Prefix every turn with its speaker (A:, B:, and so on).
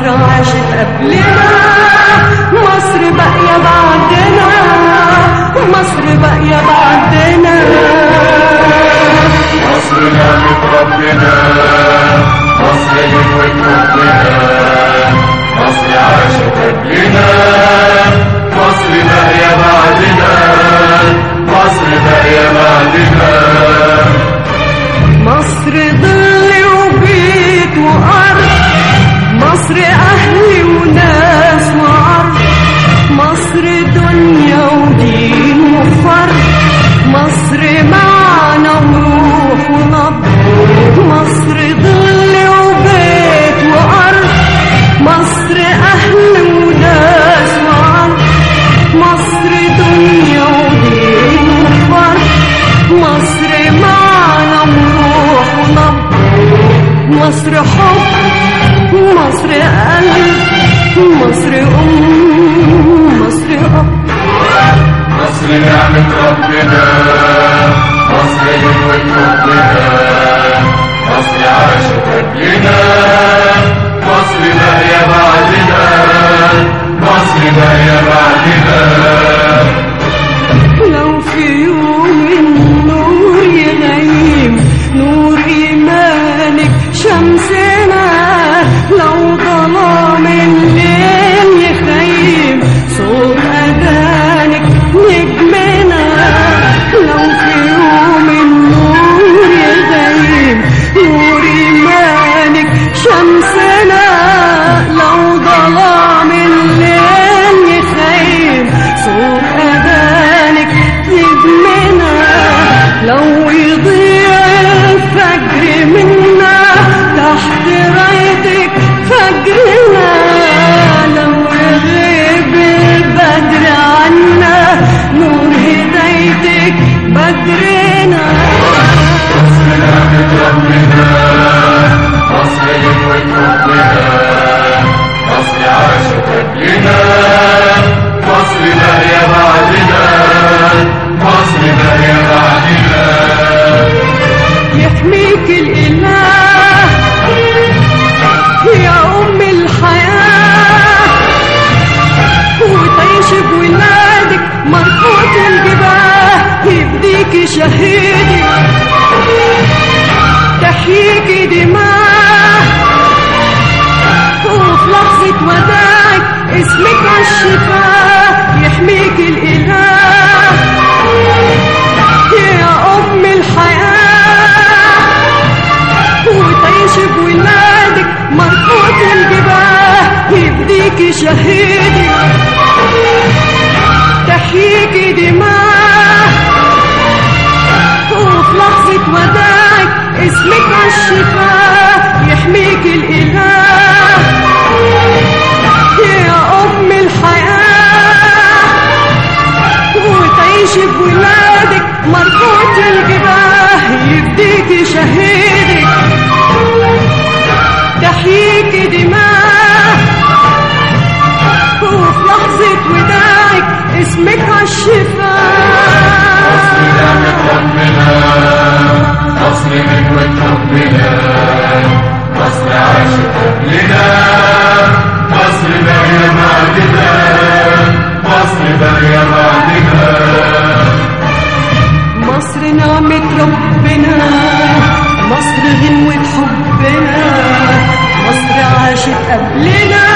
A: مصر عاشت قبلنا مصر باقية بعدنا مصر باقية بعدنا
B: مصر نعمة ربنا مصر جنوة حبنا مصر عاشت قبلنا مصر باقية بعدنا مصر باقية بعدنا
A: مصر ظل وبيت وأرض مصر أهل وناس وعرض مصر دنيا ودين وفرد مصر معنى وروح ونبض مصر ظل وبيت وأرض مصر أهل وناس وعرض مصر دنيا ودين وفرد مصر معنى وروح ونبض مصر حب مصر قلب مصر أم مصر أب
B: مصر نعمة ربنا مصر جنوة حبنا مصر عاشت قبلنا مصر باقية بعدنا مصر باقية بعدنا
A: لو في يوم النور يغيم نور إيمانك شمسنا لو ظلام الليل يخيم صوت أذانك نجمنا لو في يوم النور يغيم نور إيمانك شمسنا لو ظلام الليل يخيم صوت أذانك نجمنا لو يضيع الفجر منا تحت رايتك فجرنا لو يغيب البدر عنا نور هدايتك بدرنا
B: نعمة ربنا مصر جنوة حبنا مصر عاشت قبلنا مصر باقية بعدنا مصر باقية بعدنا
A: يحميك الإله يا أم الحياة وتعيش بولادك مرفوض الجباه يفديك شهيدك تحييك دماء وفي لحظة وداعك اسمك عالشفاه يحميك الإله يا أم الحياة وتعيش بولادك مرفوض الجباه يفديك شهيدك تحييك دماء وفي لحظة وداعك اسمك عالشفاه يحميك الإله يا أم الحياة وتعيش بولادك مرفوض الجباه يفديك شهيدك تحييك دماء وفي لحظة وداعك اسمك عالشفاه
B: نعمة ربنا مصر جنوة حبنا مصر عاشت قبلنا مصر باقية بعدنا مصر باقية بعدنا
A: مصر نعمة ربنا مصر غنوة حبنا مصر عاشت قبلنا